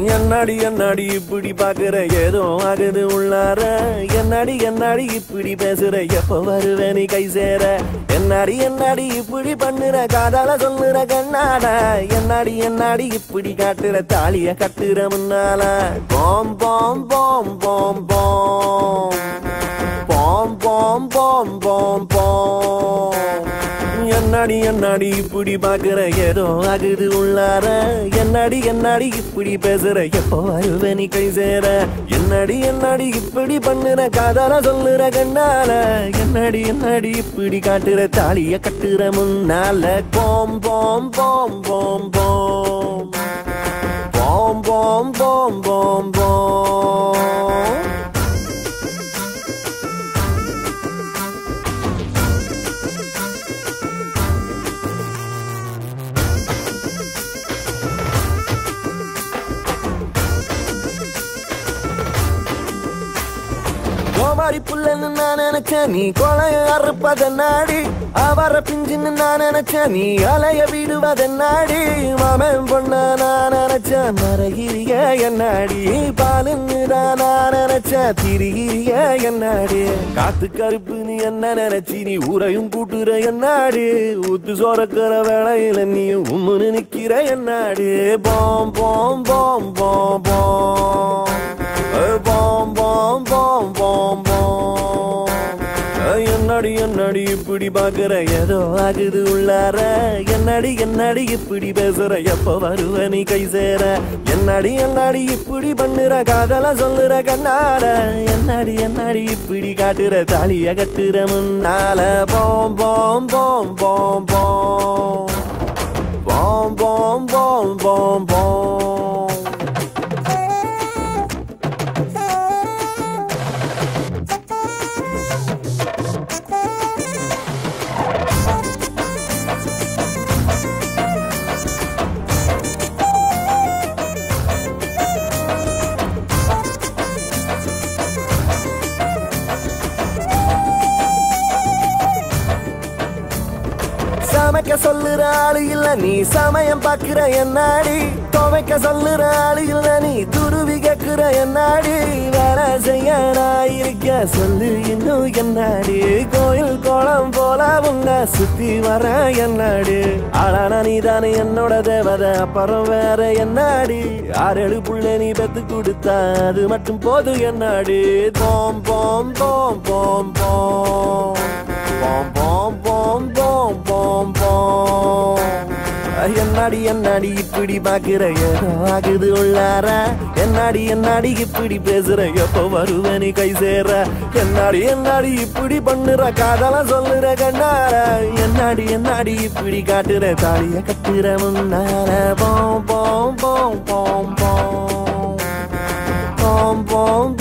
என்னாடி என்னாடி இப்படி பாக்குற ஏதோ ஆகுது உள்ளார என்னாடி என்னாடி இப்படி பேசுற எப்ப வருவே நீ கை சேர என்னாடி என்னாடி இப்படி பண்ணுற காதால சொல்லுற கண்ணாட என்னாடி என்னாடி இப்படி காட்டுற தாலிய கட்டுற முன்னால பாம் பாம் பாம் பாம் பாம் பாம் பாம் பாம் பாம் பாம் என்னாடி என்னாடி இப்படி பாக்குற ஏதோ ஆகுது உள்ளார என்னாடி என்னாடி இப்படி பேசுற எப்போ வருவே நீ கை சேர என்னாடி என்னாடி இப்படி பண்ணுற காதால சொல்லுற கண்ணால என்னாடி என்னாடி இப்படி காட்டுற தாலிய கட்டுற முன்னால போம் போம் போம் போம் போம் போம் போம் போம் போம் போம் கோமாரி புள்ளன்னு நான் நினைச்சேன் நீ கொலைய அறுப்பத நாடி அவர பிஞ்சுன்னு நான் நினைச்சேன் நீ அலைய விடுவத நாடி மாமன் பொண்ண நான் நினைச்சேன் மரகிரிய என்னாடி பாலுன்னு தான் நான் நினைச்சேன் திரிகிரிய என்னாடி காத்து கருப்பு நீ என்ன நினைச்சி நீ ஊரையும் கூட்டுற என்னாடி ஊத்து சோறக்கிற வேளையில நீ உம்முன்னு நிக்கிற என்னாடி போம் போம் போம் போம் போம் ஏய், போம் போம் போம் போம் போம் ஏய், என்னடி என்னடி இப்படி பாக்குற ஏதோ ஆகுது உள்ளார என்னடி என்னடி இப்படி பேசுற எப்ப வருவ நீ கை சேர என்னடி என்னடி இப்படி பண்ணுற காதல சொல்லுற கண்ணால என்னடி என்னடி இப்படி காட்டுற தாலிய கட்டுற முன்னால போம் போம் போம் போம் போம் போம் போம் போம் போம் போம் சமைக்க சொல்லுற ஆளு இல்ல நீ சமயம் பாக்குற என்னாடி துவைக்க சொல்லுற ஆளு இல்ல நீ துருவி கேக்குற என்னாடி வேலை செய்ய நான் இருக்க சொல்லு இன்னும் என்னாடி கோயில் கோலம் போல உன்னை சுத்தி வர என்னாடி ஆளான நீ தானே என்னோட தேவதை அப்புறம் வேற என்னாடி ஆறேழு புள்ள நீ பெத்து கொடுத்தா அது மட்டும் போதும் என்னாடி போம் போம் போம் போம் போம் போம் போம் போம் போம் போம் போம் என்னாடி என்னாடி இப்படி பாக்குற ஏதோ ஆகுது உள்ளார என்னாடி என்னாடி இப்படி பேசுற எப்போ வருவ நீ கை சேர என்னாடி என்னாடி இப்படி பண்ணுற காதல சொல்லுற கண்ணார என்னாடி என்னாடி இப்படி காட்டுற தாலிய கட்டுற முன்னால போம் போம் போம் போம் போம் போம் போம்